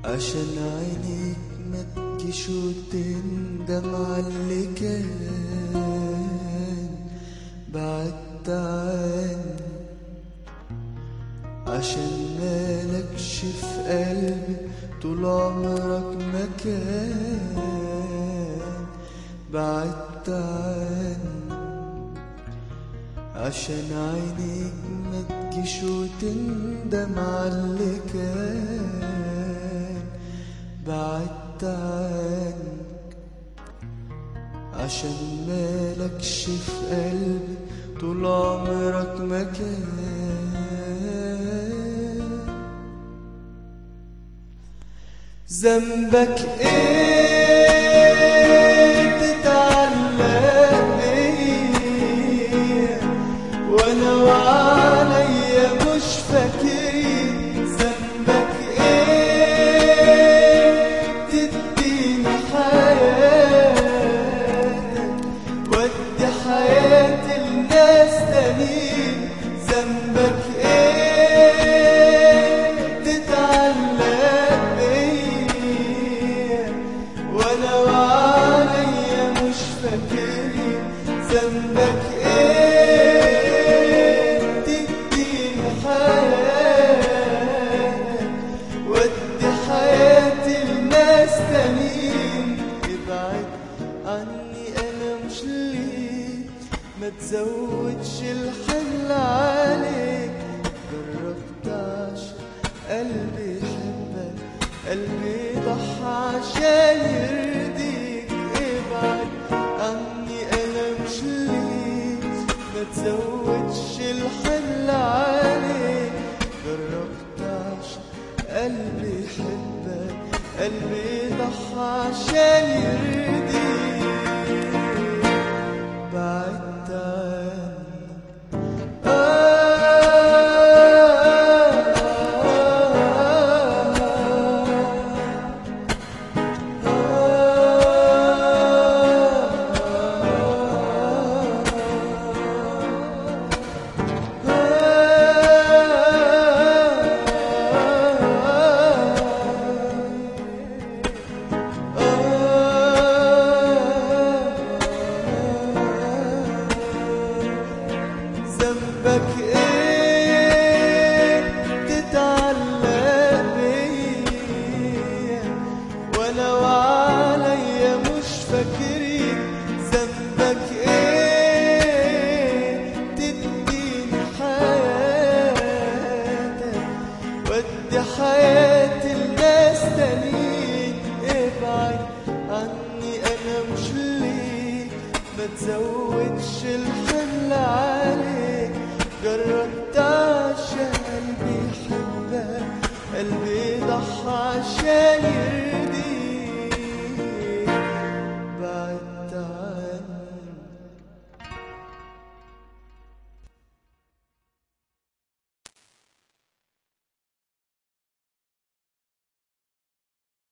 عشان عينيك ما تجيش وتندم على اللي كان بعدت عني عشان مالكش في قلبي طول عمرك مكان بعدت عني عشان عينيك ما تجيش وتندم على اللي كان بعدت عنك عشان مالكش في قلبي طول عمرك مكان ذنبك ايه تتعلق بيا وانا وعليا مش فاكر ذنبك ايه تديني حياتك ودي حياة الناس تانيين ذنبك ايه تتعلق بيا وانا وعليا مش فاكر ذنبك ايه تديني حياتك ودي حياة الناس تانيين ابعد عني انا مش ليك ما تزودش الحمل عليك جربت عشان قلبي يحبك قلبي ضحى عشان يرضيك ابعد عني انا مش ليك ما تزودش الحمل عليك جربت عشان قلبي يحبك قلبي ضحى عشان يرضيك بعدت عني ذنبك ايه تتعلق بيا وانا وعليا مش فاكرين ذنبك ايه تديني حياتك ودي حياة الناس تانيين ابعد عني انا مش ليك ما تزودش الحمل عليك جربت عشان قلبي يحبك قلبي ضحى عشان يرضيك